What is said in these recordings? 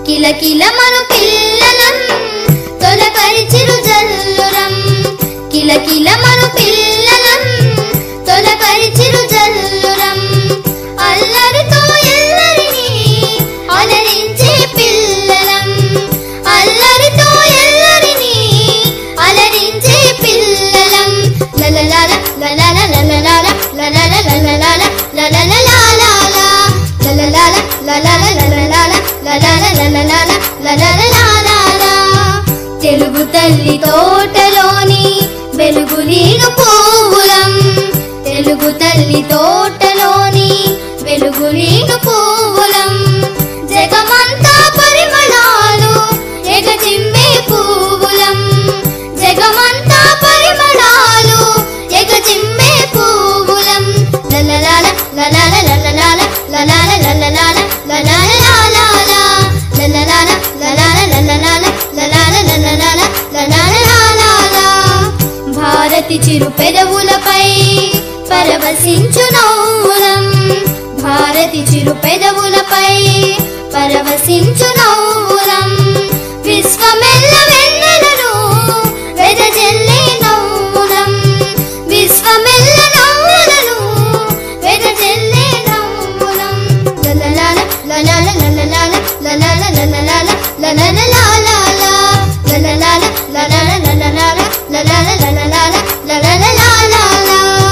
కిలకిల మను పిల్లలం తొలకరిచిరు జల్లురం కిలకిల మను పిల్లలం తొలకరిచిరు జల్లురం అల్లరితో ఎల్లరిని అలరించే పిల్లలం అల్లరితో ఎల్లరిని అలరించే పిల్లలం లలలాల లలల లలలాల లలల లలలాల లలలలాలాల లలలాల లలల లలలాల లలల లలలాల లలలలాలాల తెలుగు తల్లి తోటలోని వెలుగు నీరు పువ్వులం తెలుగు తల్లి తోటలోని వెలుగు నీరు పువ్వులం జగమంతా పరిమళాలు ఎగజిమ్మే పువ్వులం జగమంతా పరిమళాలు ఎగజిమ్మే పువ్వులం లలలాల లలాల లలలాల లలాల లలలాల లలాలలాలాల లలలాల లలాల లలలాల లలాల లలలాల లలాలలాలాల భారతి చిరు పెదవులపై పరవశించు నవ్వులం భారతి చిరు పెదవులపై పరవశించు నవ్వులం విశ్వమెల్ల వెన్నెలను వెదజల్లే నవ్వులం విశ్వమెల్ల నవ్వులను వెదజల్లే నవ్వులం లలలాల లలాల లలలాల లలాల లలలాల లలలలాలాల లలలాల లలాల లలలాల లలాల లలలాల లలలలాలాల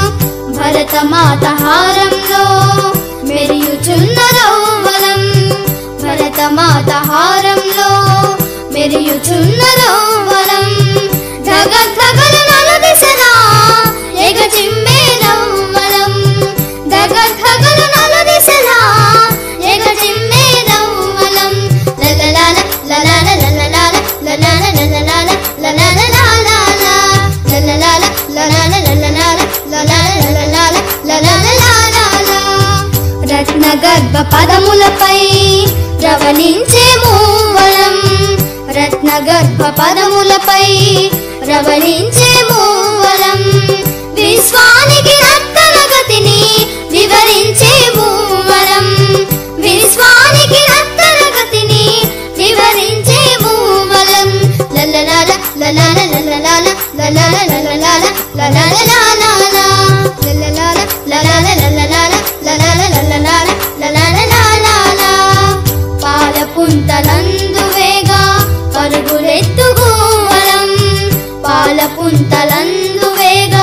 భరతమాత హారంలో మెరియుచున్న రౌవలం భరతమాత హారంలో మెరియుచున్న రౌవలం ధగ ధగల నలుదిశలా ఎగజిమ్మే నవ్వలం ధగ ధగల నలుదిశలా ఎగజిమ్మే నవ్వలం లలలాల లలాల లలలాల లలాల లలలాల లలలలాలాల లలలాల లలాల లలలాల లలాల లలలాల లలలలాలాల రత్న గర్భ పదములపై రవణించే మూవలం రత్న గర్భ పదములపై రవణించే మూవలం విశ్వానికి రత్న గతిని వివరించే మూవలం విశ్వానికి రత్న గతిని వివరించే మూవలం లలలాల లలాల లలలాల లలాల లలలాల లలలలాలాల లలలాల లలాల లలలాల లలాల లలలాల లలలలాలాల పాల పుంతలందు వేగా పరుగులెత్తుగూవలం పాల పుంతలందు వేగా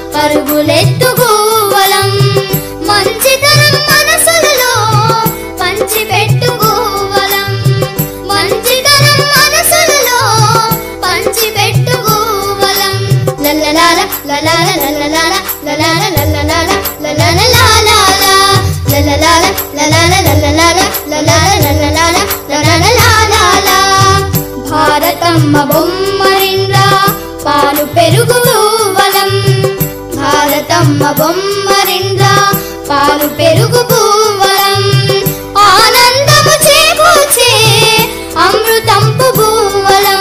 పరుగులెత్తుగూవలం మంచితనం మనసులలో పంచిపెట్టుగూవలం మంచితనం మనసులలో పంచిపెట్టుగూవలం లలలాల లలాల లలలాల లలాల లలలాల లలలలాలాల లలలాల లలాల లలలాల లలాల లలలాల లలలలాలాల భారతమ్మ బొమ్మరింద్ర పాలు పెరుగు పూవలం భారతమ్మ బొమ్మరింద్ర పాలు పెరుగు పూవలం ఆనందము చేకూర్చే అమృతంపు భూవలం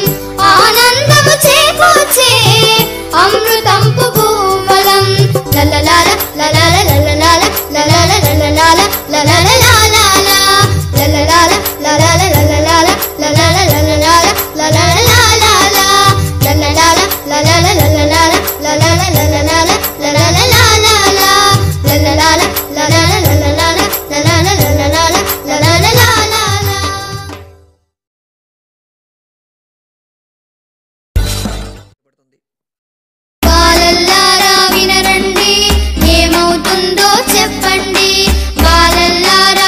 ఆనందము చేకూర్చే అమృతంపు భూవలం లలలాల లలాల లలలాల లలాల లలలాల లలలలాలాల లలలాల లలాల లలలాల లలాల లలలాల లలలలాలాల లలలాల లలాల లలలాల లలాల లలలాల లలలలాలాల లలలాల లలాల లలలాల లలాల లలలాల లలలలాలాల బాలల్లారా వినరండి ఏమవుతుందో చెప్పండి బాలల్లారా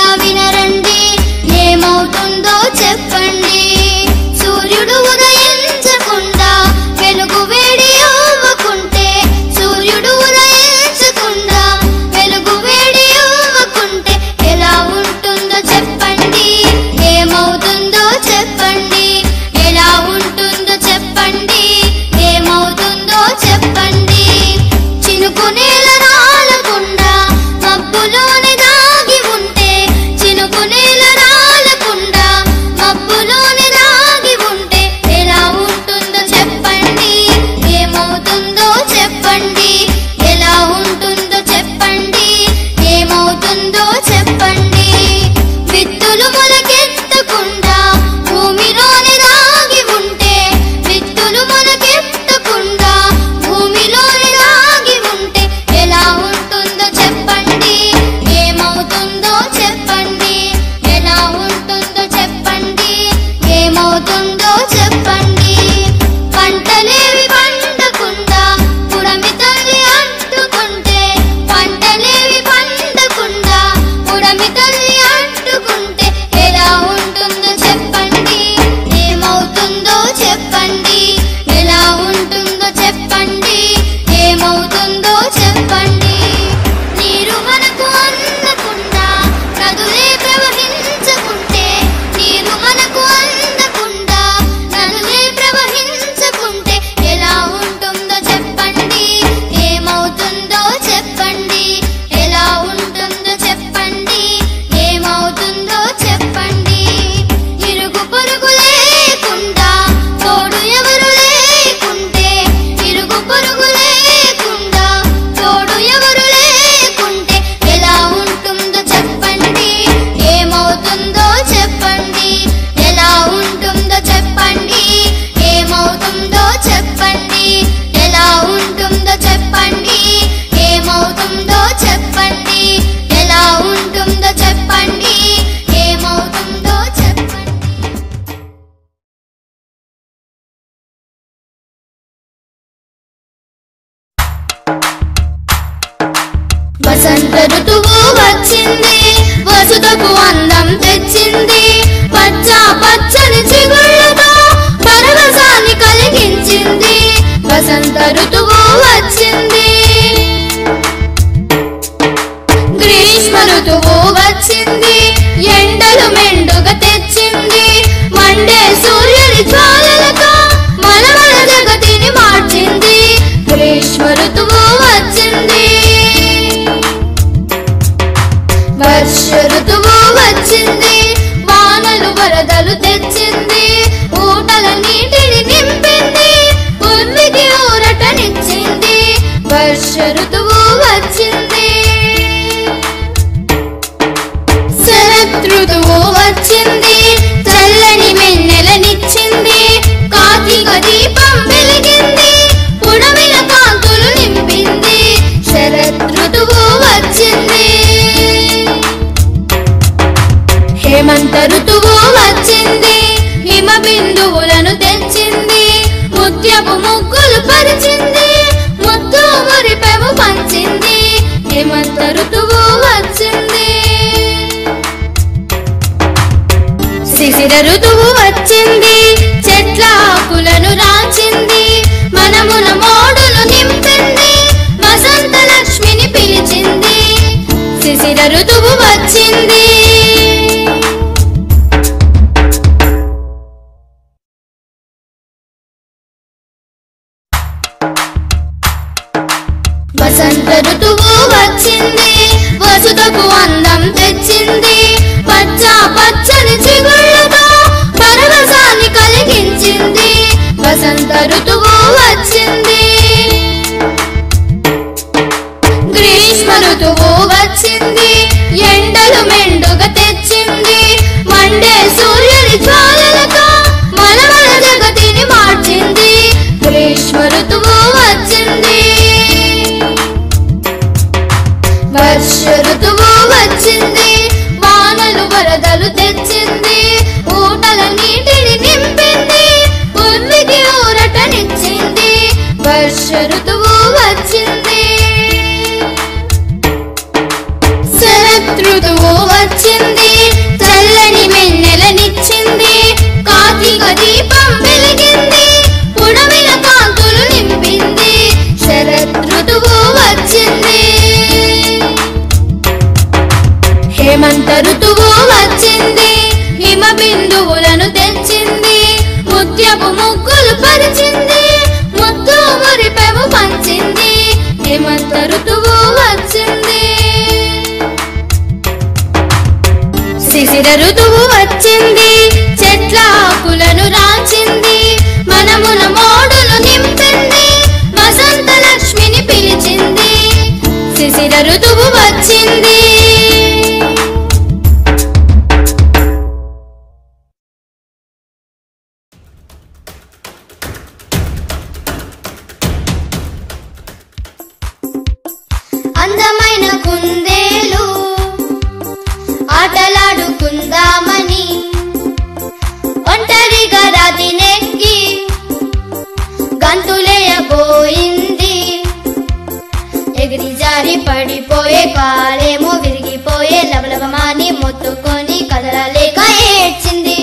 వర్ష ఋతువు వచ్చింది వానలు వరదలు తెచ్చింది ఊటల నీటిని నింపింది ఉర్వికి ఊరటనిచ్చింది వర్ష ఋతువు వచ్చింది శరదృతువు వచ్చింది చల్లని వెన్నెలనిచ్చింది కార్తీక దీపం వెలిగింది పుడమిల కాంతులు నింపింది శరదృతువు వచ్చింది హేమంత ఋతువు వచ్చింది హిమ బిందువులను తెచ్చింది ముత్యపు ముగ్గులు పరిచింది ముద్దు మురిపెము పంచింది హేమంత ఋతువు వచ్చింది శిశిర ఋతువు వచ్చింది చెట్ల ఆకులను రాచింది మనమున మోడులు నింపింది వసంత లక్ష్మిని పిలిచింది శిశిర ఋతువు వచ్చింది వసంత ఋతువు వచ్చింది వసుతకు అందం తెచ్చింది పచ్చ పచ్చని చిగుళ్ళతో పరవశాన్ని కలిగించింది వసంత ఋతువు వచ్చింది గ్రీష్మ ఋతువు వచ్చింది ఎండలు మెండుగా తెచ్చింది మండే సూర్యుని జ్వాలలతో మనమల జగతిని మార్చింది గ్రీష్మ ఋతువు వచ్చింది వర్ష ఋతువు వచ్చింది వానలు వరదలు తెచ్చింది ఊటల నీటిని నింపింది ఉర్వికి ఊరటనిచ్చింది వర్ష ఋతువు వచ్చింది శరదృతువు వచ్చింది చల్లని వెన్నెలనిచ్చింది కార్తీక దీపం వెలిగింది పుడమిల కాంతులు నింపింది శరదృతువు వచ్చింది హేమంత ఋతువు వచ్చింది హిమ బిందువులను తెచ్చింది ముత్యపు ముగ్గులు పరిచింది ముద్దు మురిపెము పంచింది హేమంత ఋతువు వచ్చింది శిశిర ఋతువు వచ్చింది చెట్ల ఆకులను రాచింది మనమున మోడులు నింపింది వసంత లక్ష్మిని పిలిచింది శిశిర ఋతువు వచ్చింది అందమైన కుందేలు ఆటలాడుకుందామని ఒంటరిగా రాతి నెక్కి గంతులేయబోయింది ఎగిరి జారి పడిపోయే కాలేమో విరిగిపోయే లబలబమాని మొత్తుకొని కదలలేక ఏడ్చింది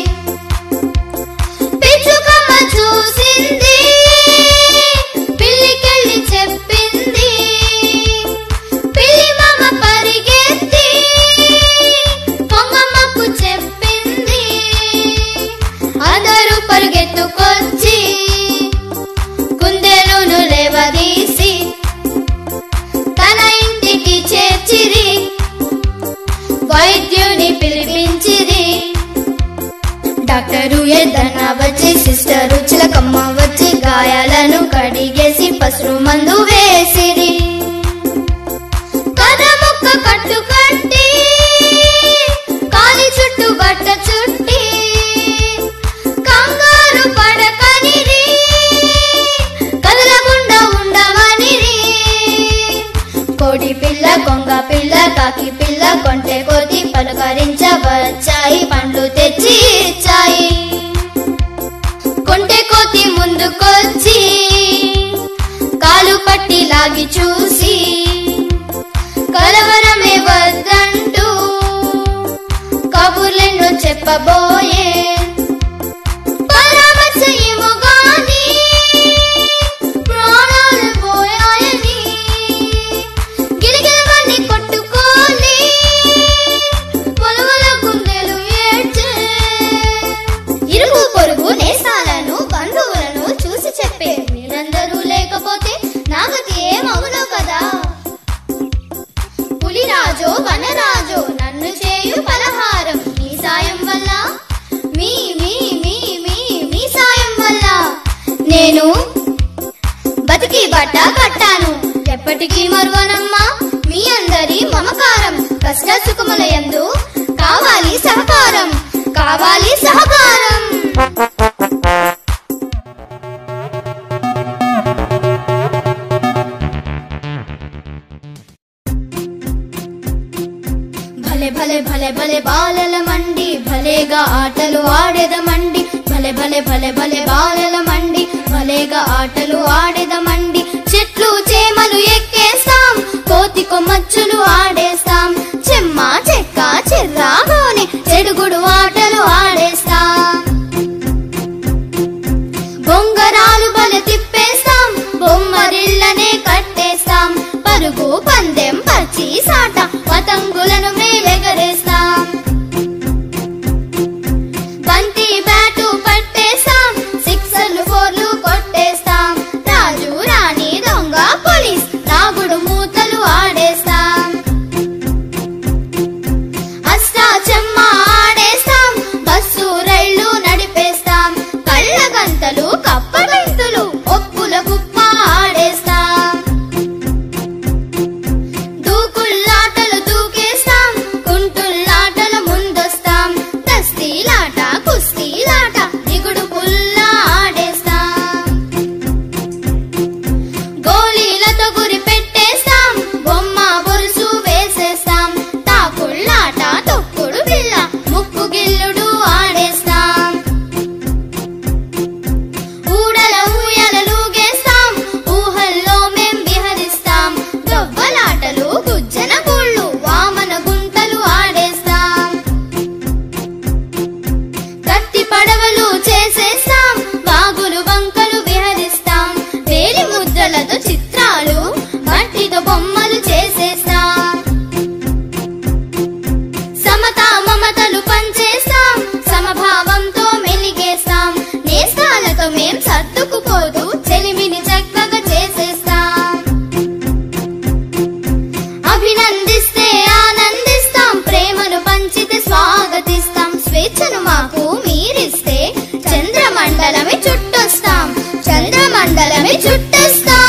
పిచ్చుకమ్మ చూసింది పిల్లికెళ్ళి చెప్పింది పిల్లి మామ పరిగెత్తి పొంగమ్మకు చెప్పింది అందరూ పరిగెత్తుకొచ్చి కుందేలును లేవదీసి తన ఇంటికి చేర్చిరి వైద్యుని పిలిపించిరి డాక్టరు ఎద్దన్న వచ్చి సిస్టరు చిలకమ్మ వచ్చి గాయాలను కడిగేసి పసురు మందు వేసిరి కథ ముక్క కట్టు కట్టి కాలి చుట్టూ బట్ట చుట్టి కంగారు పడకనిరి కదలకుండా ఉండవనిరి కోడి పిల్ల కొంగ పిల్ల కాకి పిల్ల కొంటె కోతి పలకరించవచ్చాయి పండ్లు తెచ్చి ఇచ్చాయి కొంటె కోతి ముందుకొచ్చి కాలు పట్టి లాగి చూసి కలవరమే వద్దంటూ కబుర్లెన్నో చెప్పబోయే పరామర్శయము గాని ప్రాణాలు పోయాయని గిలిగిలవన్నీ కొట్టుకోని పొలవల గుండెలు ఏడ్చే ఇరుగు పొరుగు నేసాలను బంధువులను చూసి చెప్పే మీరందరూ లేకపోతే నాగతి ఏమవునో కదా పులిరాజో వనరాజో నన్ను భలే బాలల మండి భలేగా ఆటలు ఆడెదమండి భలే భలే భలే భలే బాలల మండి భలేగా ఆటలు ఆడెదమండి చెట్లు చేమలు ఎక్కేస్తాం కోతి కొమ్మచ్చులు ఆడేస్తాం చెమ్మ చెక్క చెర్రాగోని చెడుగుడు ఆటలు ఆడేస్తాం బొంగరాలు బల తిప్పేస్తాం బొమ్మరిళ్ళనే కట్టేస్తాం పరుగు పందెం పచ్చి సాట పతంగులను మేలెగరేస్తాం బంతి బ్యాటు పట్టేస్తాం సిక్సర్లు ఫోర్లు కొట్టేస్తాం రాజు రాణి దొంగ పోలీస్ నాగుడు మూతలు ఆడేస్తాం అష్టా చెమ్మ ఆడేస్తాం బస్సు రైళ్లు నడిపేస్తాం కళ్ళ గంతలు కప్పగంతులు ఒప్పుల కుప్ప ఆడేస్తాం దూకుల్లాటలు దూకేస్తాం కుంటుల్లాటల ముందొస్తాం దస్తీలాట కుస్తీలాట దిగుడు పుల్ల ఆడేస్తాం గోళీలతో గురి పెట్టేస్తాం బొమ్మ బొరుసు వేసేస్తాం తాకుళ్ళాట తొక్కుడు బిళ్ళ ముక్కు గిల్లుడు ఆడేస్తాం ఊడల ఊయలలుగేస్తాం ఊహల్లో మేం విహరిస్తాం దొవ్వలాటలు గుజ్జన గుళ్ళు వామన గుంటలు ఆడేస్తాం కత్తి పడవలు చేసేస్తాం వాగులు వంకలు విహరిస్తాం వేలి ముద్రలతో చిత్రాలు మట్టితో బొమ్మలు చేసేస్తాం సమతా మమతలు పంచేస్తాం సమభావంతో మెలిగేస్తాం నేస్తాలతో మేం సర్దుకుపోతూ చెలిమిని చక్కగా చేసేస్తాం అభినందిస్తే ఆనందిస్తాం ప్రేమను పంచితే స్వాగతిస్తాం స్వేచ్ఛను మాకు మీరిస్తే చంద్రమండలమే చుట్టొస్తాం చంద్రమండలమే చుట్టొస్తాం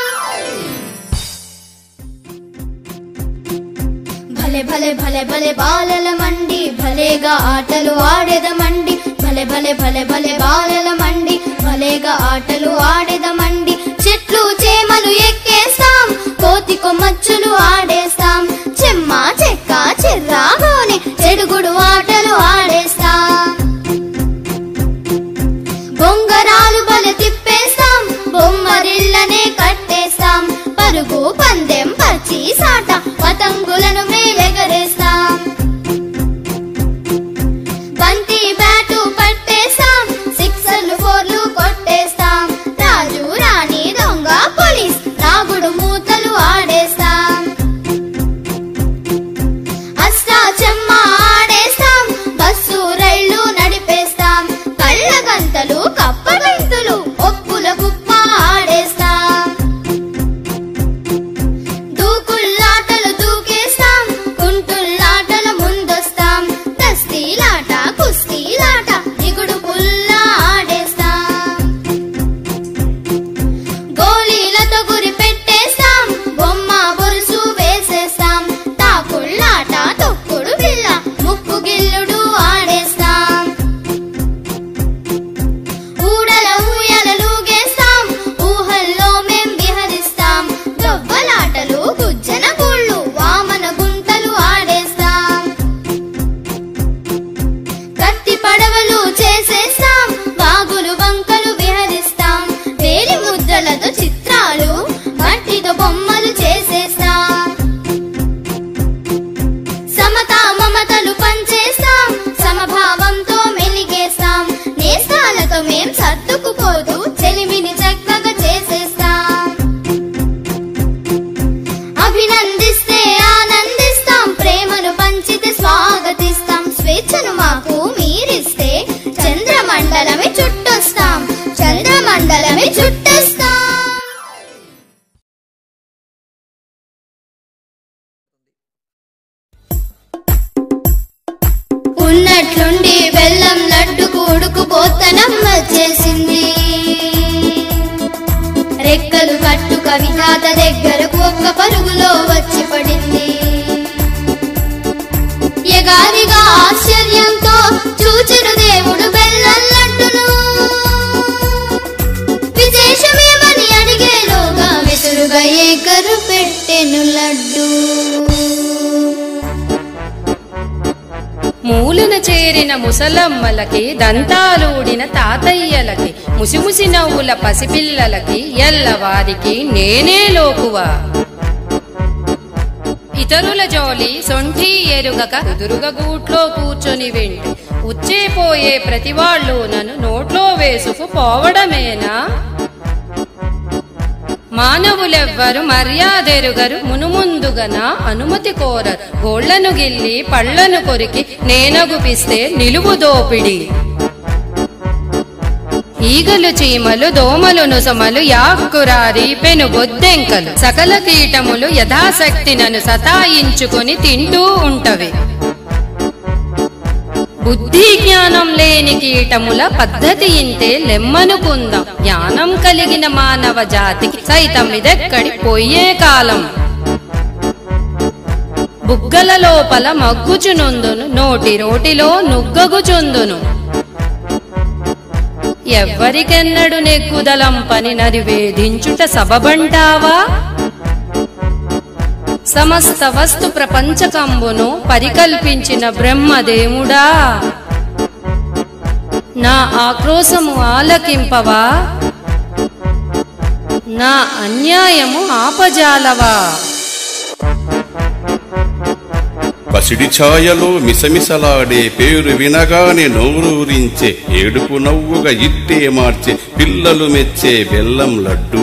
భలే భలే భలే భలే బాలల మండి భలేగా ఆటలు ఆడెదమండి భలే భలే భలే భలే బాలల మండి భలేగా ఆటలు ఆడెదమండి చెట్లు చేమలు ఎక్కేస్తాం కోతి కొమ్మచ్చులు ఆడేస్తాం చెమ్మ చెక్క చెర్రాగోని చెడుగుడు ఆటలు ఆడేస్తాం బొంగరాలు బల తిప్పేస్తాం బొమ్మరిళ్ళనే కట్టేస్తాం పరుగు పందెం పచ్చి సాట పతంగులను మేలెగరేస్తాం బంతి బ్యాటు పట్టేస్తాం సిక్సర్లు ఫోర్లు కొట్టేస్తాం రాజు రాణి దొంగ పోలీస్ నాగుడు మూతలు ఆడేస్తాం అష్టా చెమ్మ ఆడేస్తాం బస్సు రైళ్లు నడిపేస్తాం కళ్ళ గంతలు కప్పగంతులు ఒప్పుల కుప్ప ఆడేస్తాం దూకుల్లాటలు దూకేస్తాం కుంటుల్లాటల ముందొస్తాం దస్తీలాట కుస్తీలాట దిగుడు పుల్ల ఆడేస్తాం గోళీలతో గురి పెట్టేస్తాం బొమ్మ బొరుసు వేసేస్తాం తాకుళ్ళాట తొక్కుడు బిళ్ళ ముక్కు గిల్లుడు ఆడేస్తాం ఊడల ఊయలలుగేస్తాం ఊహల్లో మేం విహరిస్తాం దొవ్వలాటలు గుజ్జన గుళ్ళు వామన గుంటలు ఆడేస్తాం కత్తి పడవలు చేసేస్తాం వాగులు వంకలు విహరిస్తాం వేలి ముద్రలతో చిత్రాలు మట్టితో బొమ్మలు చేసేస్తాం సమతా మమతలు పంచేస్తాం సమభావంతో మెలిగేస్తాం నేస్తాలతో మేం సర్దుకుపోతూ చెలిమిని చక్కగా చేసేస్తాం అభినందిస్తే ఆనందిస్తాం ప్రేమను పంచితే స్వాగతిస్తాం స్వేచ్ఛను మాకు మీరిస్తే చంద్రమండలమే చుట్టొస్తాం చంద్రమండలమే చుట్టొస్తాం ఉన్నట్లుండి బెల్లం లడ్డుకు ఉడుకుపోతనం వచ్చేసింది రెక్కలు కట్టు కవితాత దగ్గరకు ఒక్క పరుగులో వచ్చి పడింది ఎగాదిగా ఆశ్చర్యంతో చూచెను దేవుడు బెల్లం లడ్డును విశేషమేమని అడిగేలోగా వెతురుగా ఏకరు పెట్టెను లడ్డు మూలన చేరిన ముసలమ్మలకి దంతాలూడిన తాతయ్యలకి ముసిముసి నవ్వుల పసిపిల్లలకి ఎల్లవారికి నేనే లోకువా ఇతరుల జోలి సొంఠి ఎరుగక కుదురుగ గూట్లో కూర్చొని వింటి ఉచ్చేపోయే ప్రతివాళ్ళు నన్ను నోట్లో వేసుకు పోవడమేనా మానవులెవ్వరు మర్యాదెరుగరు మునుముందుగన అనుమతి కోరరు గోళ్లను గిల్లి పళ్లను కొరికి నేనగుపిస్తే నిలువు దోపిడి ఈగలు చీమలు దోమలు నుసమలు యాక్కురారి పెను బొద్దెంకలు సకల కీటములు యథాశక్తి నన్ను సతాయించుకొని తింటూ ఉంటవి బుద్ధి జ్ఞానం లేని కీటముల పద్ధతి ఇంతే లెమ్మనుకుందాం జ్ఞానం కలిగిన మానవ జాతికి సైతం ఇదెక్కడి పోయే కాలం బుగ్గల లోపల మగ్గుచునుందును నోటి రోటిలో నుగ్గగుచుందును ఎవ్వరికెన్నడు నెగ్గుదలం పని నరివేధించుట సబబంటావా సమస్త వస్తు ప్రపంచకంబును పరికల్పించిన బ్రహ్మదేవుడా నా ఆక్రోశము ఆలకింపవా నా అన్యాయము ఆపజాలవా పసిడి ఛాయలో మిసమిసలాడే పేరు వినగానే నోరూరించే ఏడుపు నవ్వుగా ఇట్టే మార్చే పిల్లలు మెచ్చే బెల్లం లడ్డు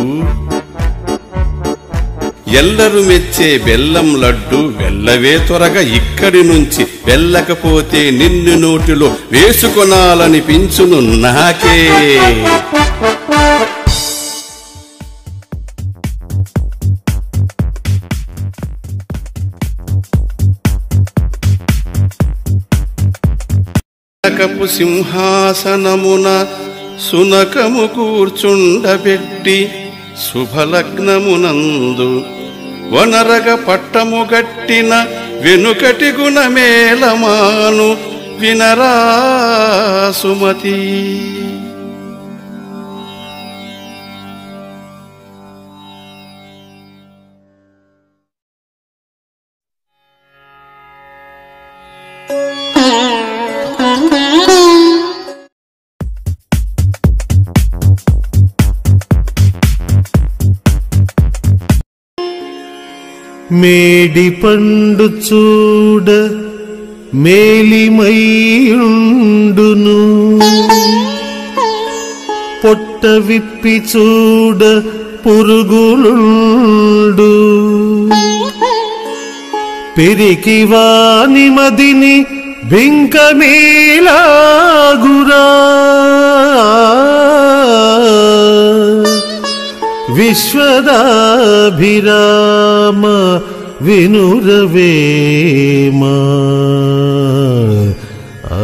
ఎల్లరు మెచ్చే బెల్లం లడ్డు వెళ్ళవే త్వరగా ఇక్కడి నుంచి వెళ్ళకపోతే నిన్ను నోటిలో వేసుకొనాలనిపించును నాకే సునకపు సింహాసనమున సునకము కూర్చుండబెట్టి శుభలగ్నమునందు వనరగ పట్టము గట్టిన వెనుకటి గుణమేలమాను వినరా సుమతి మేడి పండు చూడ మేలిమయుండును పొట్ట విప్పి చూడ పురుగులుండు పెరికి వాని మదిని బింకమేలాగురా విశ్వదాభిరామ వినురవేమా ఆ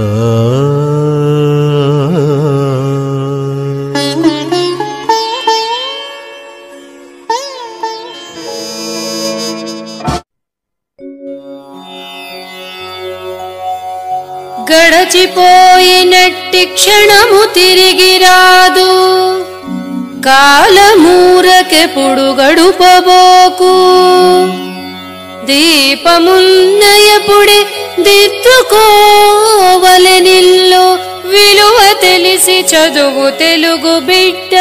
గడచిపోయినట్టి క్షణము తిరిగి రాదు కాలమూరకెప్పుడు గడుపబోకు దీపమున్నయపుడే దిద్దుకోవలె నిల్లు విలువ తెలిసి చదువు తెలుగు బిడ్డ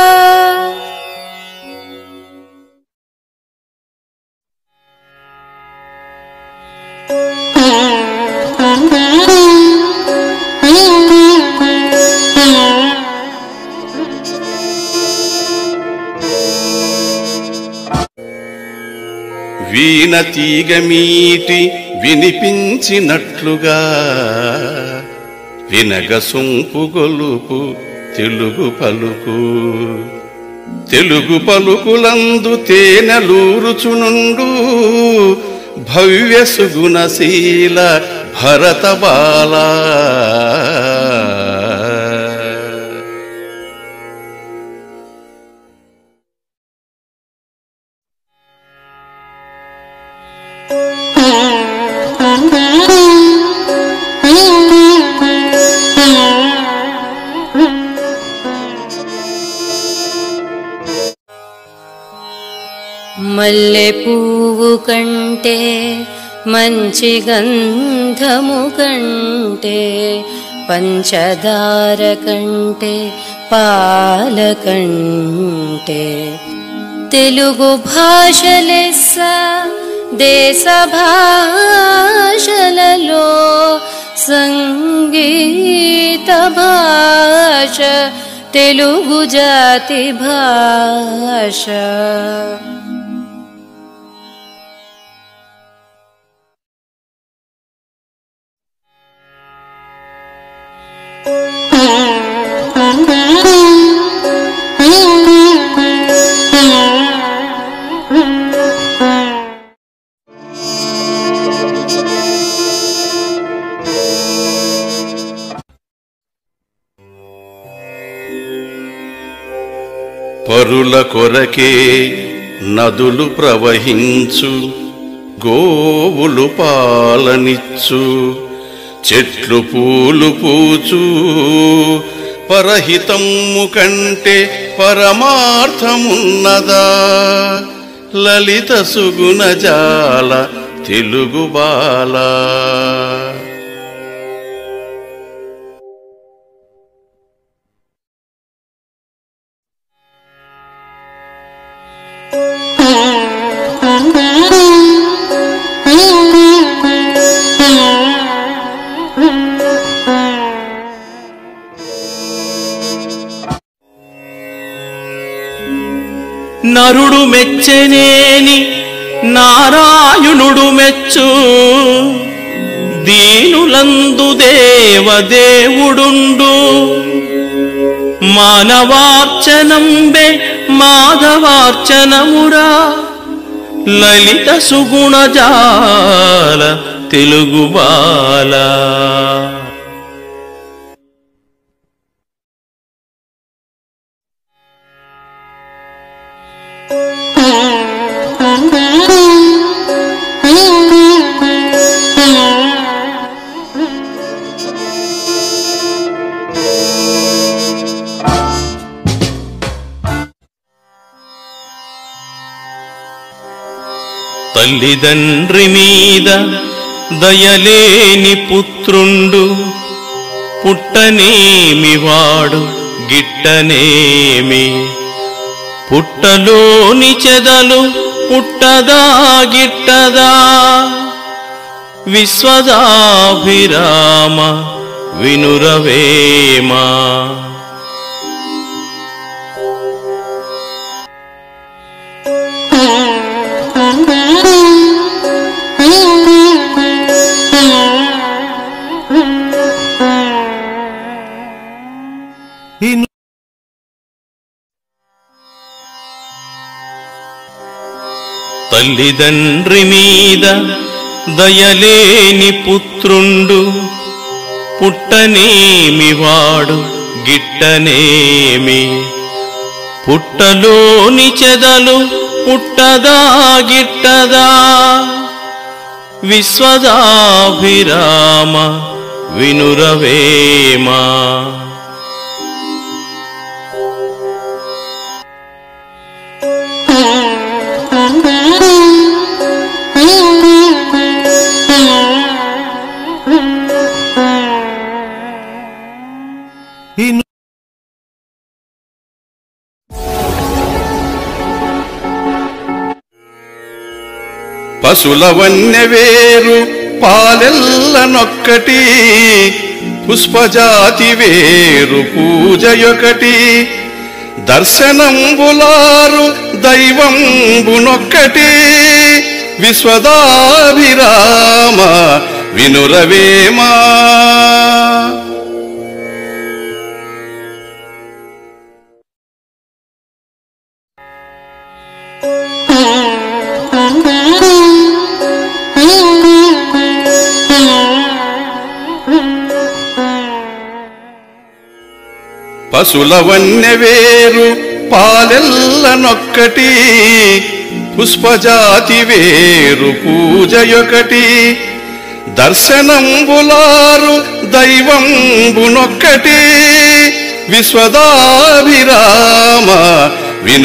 వీణ తీగ మీటి వినిపించినట్లుగా వినగ సొంపు గొలుపు తెలుగు పలుకు తెలుగు పలుకులందు తేనెలూరుచునుండు భవ్య సుగుణశీల భరత బాలా మల్లె పువ్వు కంటే మంచి గంధము కంటే పంచదార కంటే పాల కంటే తెలుగు భాష లెస్స దేశ భాషలలో సంగీత భాష తెలుగు జాతి భాష పరుల కొరకే నదులు ప్రవహించు గోవులు పాలనిచ్చు చెట్లు పూలు పూచు పరహితమ్ము కంటే పరమార్థమున్నదా లలిత సుగుణ జాల తెలుగు బాలా నరుడు మెచ్చనేని నారాయణుడు మెచ్చు దీనులందు దేవదేవుడుండు మానవార్చనంబే మాధవార్చనమురా లలిత సుగుణజాల తెలుగు బాల తల్లిదండ్రి మీద దయలేని పుత్రుండు పుట్టనేమి వాడు గిట్టనేమి పుట్టలోని చెదలు పుట్టదా గిట్టదా విశ్వదాభిరామ వినురవేమా ఇను తల్లిదండ్రి మీద దయలేని పుత్రుండు పుట్టనేమి వాడు గిట్టనేమి పుట్టలోని చెదలు పుట్టదా గిట్టదా విశ్వదాభిరామ వినురవేమా ఇను పశుల వన్నె వేరు పాలెల్లనొక్కటి పుష్పజాతి వేరు పూజయొకటి దర్శనంబులారు దైవంబునొక్కటి విశ్వదాభిరామ వినురవేమా పశుల వన్నె వేరు పాలెల్లనొక్కటి పుష్పజాతి వేరు పూజయొకటి దర్శనంబులారు దైవంబునొక్కటి విశ్వదాభిరామ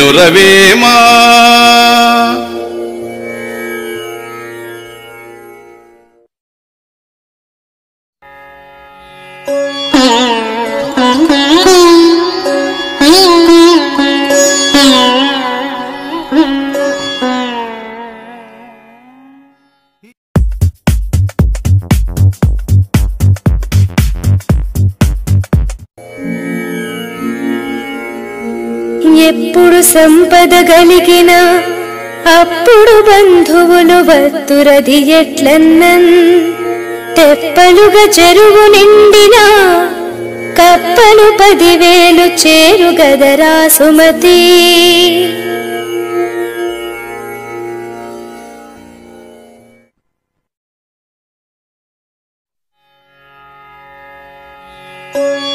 వినురవేమా ఎప్పుడు సంపద గలిగిన అప్పుడు బంధువులు వత్తురది ఎట్లన్నన్ తెప్పలుగా చెరువు నిండిన కప్పలు పదివేలు చేరు గదరా సుమతి ఆ